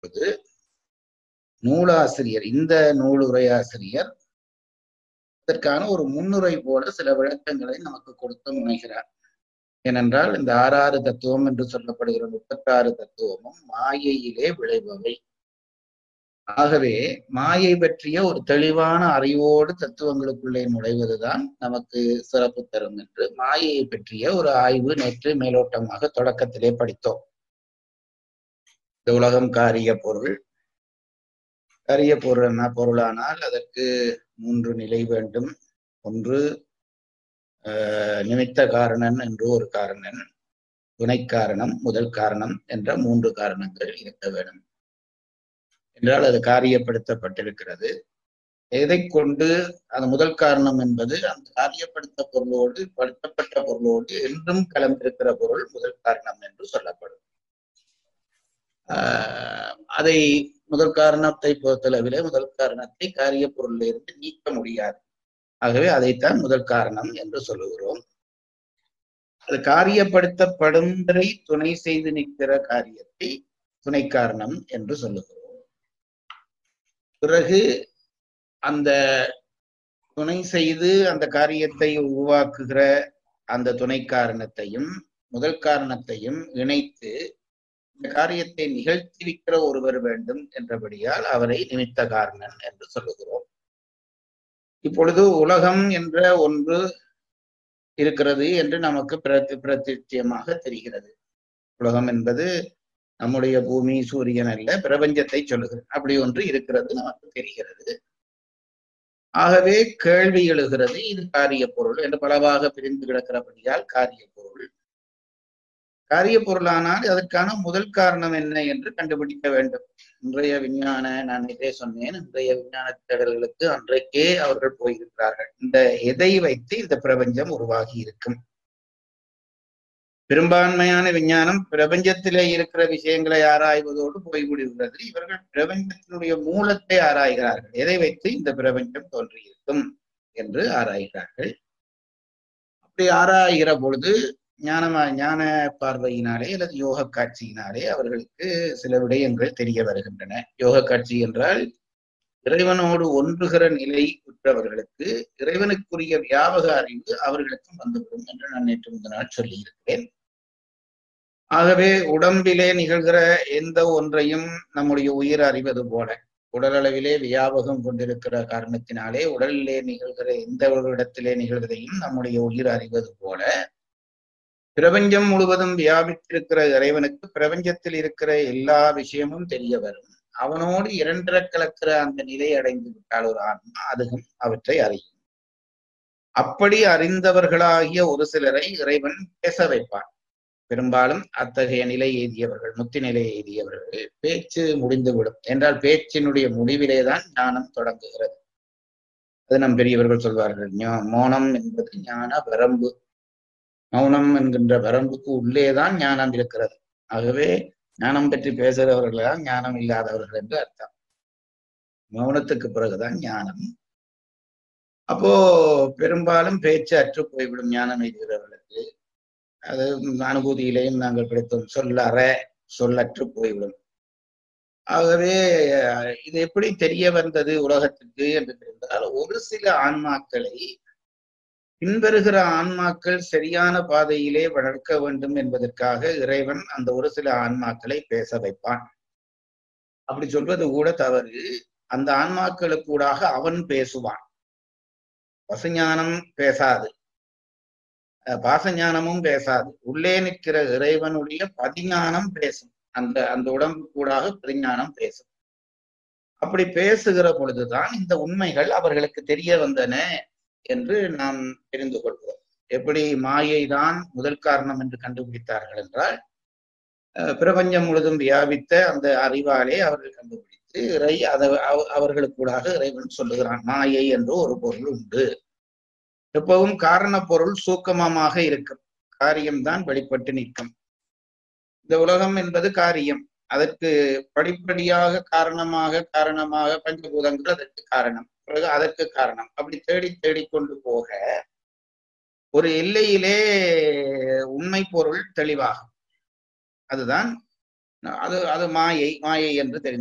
பொழுது நூலாசிரியர் இந்த நூலுரையாசிரியர் இதற்கான ஒரு முன்னுரை போல சில விளக்கங்களை நமக்கு கொடுத்து முனைகிறார் ஏனென்றால் இந்த ஆறாறு தத்துவம் என்று சொல்லப்படுகிற முப்பத்தாறு தத்துவமும் மாயையிலே விளைபவை ஆகவே மாயை பற்றிய ஒரு தெளிவான அறிவோடு தத்துவங்களுக்குள்ளே நுழைவதுதான் நமக்கு சிறப்பு தரும் என்று மாயையை பற்றிய ஒரு ஆய்வு நேற்று மேலோட்டமாக தொடக்கத்திலே படித்தோம் இந்த உலகம் காரிய பொருள் காரிய பொருள் பொருளானால் அதற்கு மூன்று நிலை வேண்டும் ஒன்று நிமித்த காரணன் என்று ஒரு காரணன் துணை காரணம் முதல் காரணம் என்ற மூன்று காரணங்கள் இருக்க வேண்டும் என்றால் அது காரியப்படுத்தப்பட்டிருக்கிறது எதை கொண்டு அந்த முதல் காரணம் என்பது அந்த காரியப்படுத்த பொருளோடு படுத்தப்பட்ட பொருளோடு என்றும் கலந்திருக்கிற பொருள் முதல் காரணம் என்று சொல்லப்படும் அதை முதல் காரணத்தை பொறுத்தளவிலே முதல் காரணத்தை காரிய பொருளில் இருந்து நீக்க முடியாது ஆகவே அதைத்தான் முதல் காரணம் என்று சொல்லுகிறோம் அது காரியப்படுத்தப்படும் வரை துணை செய்து நிற்கிற காரியத்தை துணை காரணம் என்று சொல்லுகிறோம் பிறகு அந்த துணை செய்து அந்த காரியத்தை உருவாக்குகிற அந்த துணை காரணத்தையும் முதல் காரணத்தையும் இணைத்து இந்த காரியத்தை நிகழ்த்தி வைக்கிற ஒருவர் வேண்டும் என்றபடியால் அவரை நிமித்த காரணன் என்று சொல்லுகிறோம் இப்பொழுது உலகம் என்ற ஒன்று இருக்கிறது என்று நமக்கு பிரதி பிரத்தியமாக தெரிகிறது உலகம் என்பது நம்முடைய பூமி சூரியன் அல்ல பிரபஞ்சத்தை சொல்லுகிறது அப்படி ஒன்று இருக்கிறது நமக்கு தெரிகிறது ஆகவே கேள்வி எழுகிறது இது காரிய பொருள் என்று பலவாக பிரிந்து கிடக்கிறபடியால் காரிய பொருள் காரிய பொருளானால் அதற்கான முதல் காரணம் என்ன என்று கண்டுபிடிக்க வேண்டும் இன்றைய விஞ்ஞான நான் இதே சொன்னேன் இன்றைய விஞ்ஞான தேடல்களுக்கு அன்றைக்கே அவர்கள் போயிருக்கிறார்கள் இந்த எதை வைத்து இந்த பிரபஞ்சம் உருவாகி இருக்கும் பெரும்பான்மையான விஞ்ஞானம் பிரபஞ்சத்திலே இருக்கிற விஷயங்களை ஆராய்வதோடு போய்விடுகிறது இவர்கள் பிரபஞ்சத்தினுடைய மூலத்தை ஆராய்கிறார்கள் எதை வைத்து இந்த பிரபஞ்சம் தோன்றியிருக்கும் என்று ஆராய்கிறார்கள் அப்படி ஆராய்கிற பொழுது ஞானமா ஞான பார்வையினாலே அல்லது யோக காட்சியினாலே அவர்களுக்கு சில விடயங்கள் தெரிய வருகின்றன யோக காட்சி என்றால் இறைவனோடு ஒன்றுகிற நிலை உற்றவர்களுக்கு இறைவனுக்குரிய வியாபக அறிவு அவர்களுக்கும் வந்துவிடும் என்று நான் நேற்று முந்த நாள் சொல்லியிருக்கிறேன் ஆகவே உடம்பிலே நிகழ்கிற எந்த ஒன்றையும் நம்முடைய உயிர் அறிவது போல உடலளவிலே வியாபகம் கொண்டிருக்கிற காரணத்தினாலே உடலிலே நிகழ்கிற எந்த ஒரு இடத்திலே நிகழ்வதையும் நம்முடைய உயிர் அறிவது போல பிரபஞ்சம் முழுவதும் வியாபித்திருக்கிற இறைவனுக்கு பிரபஞ்சத்தில் இருக்கிற எல்லா விஷயமும் தெரிய வரும் அவனோடு இரண்டர கலக்கிற அந்த நிலை அடைந்து விட்டால் ஒரு ஆன்மா அதுவும் அவற்றை அறியும் அப்படி அறிந்தவர்களாகிய ஒரு சிலரை இறைவன் பேச வைப்பான் பெரும்பாலும் அத்தகைய நிலை எய்தியவர்கள் முத்தி நிலை எய்தியவர்கள் பேச்சு முடிந்துவிடும் என்றால் பேச்சினுடைய முடிவிலேதான் ஞானம் தொடங்குகிறது அது நம் பெரியவர்கள் சொல்வார்கள் மௌனம் என்பது ஞான வரம்பு மௌனம் என்கின்ற வரம்புக்கு உள்ளேதான் ஞானம் இருக்கிறது ஆகவே ஞானம் பற்றி பேசுகிறவர்கள் ஞானம் இல்லாதவர்கள் என்று அர்த்தம் மௌனத்துக்கு பிறகுதான் ஞானம் அப்போ பெரும்பாலும் பேச்சு அற்று போய்விடும் ஞானம் எழுதுகிறவர்களுக்கு அது அனுபூதியிலையும் நாங்கள் படித்தோம் சொல்லற சொல்லற்று போய்விடும் ஆகவே இது எப்படி தெரிய வந்தது உலகத்துக்கு என்று தெரிந்தால் ஒரு சில ஆன்மாக்களை பின்வருகிற ஆன்மாக்கள் சரியான பாதையிலே வளர்க்க வேண்டும் என்பதற்காக இறைவன் அந்த ஒரு சில ஆன்மாக்களை பேச வைப்பான் அப்படி சொல்வது கூட தவறு அந்த ஆன்மாக்களுக்கூடாக அவன் பேசுவான் பசுஞானம் பேசாது பாசஞானமும் பேசாது உள்ளே நிற்கிற இறைவனுடைய பதிஞானம் பேசும் அந்த அந்த உடம்பு கூடாக பதிஞானம் பேசும் அப்படி பேசுகிற பொழுதுதான் இந்த உண்மைகள் அவர்களுக்கு தெரிய வந்தன என்று நாம் தெரிந்து கொள்கிறோம் எப்படி மாயை தான் முதல் காரணம் என்று கண்டுபிடித்தார்கள் என்றால் பிரபஞ்சம் முழுதும் வியாபித்த அந்த அறிவாலே அவர்கள் கண்டுபிடித்து இறை அதை அவர்களுக்கூடாக இறைவன் சொல்லுகிறான் மாயை என்று ஒரு பொருள் உண்டு எப்பவும் காரண பொருள் சூக்கமமாக இருக்கும் காரியம்தான் வெளிப்பட்டு நிற்கும் இந்த உலகம் என்பது காரியம் அதற்கு படிப்படியாக காரணமாக காரணமாக பஞ்சபூதங்கள் அதற்கு காரணம் பிறகு அதற்கு காரணம் அப்படி தேடி தேடிக்கொண்டு போக ஒரு எல்லையிலே உண்மை பொருள் தெளிவாகும் அதுதான் அது அது மாயை மாயை என்று தெரிந்து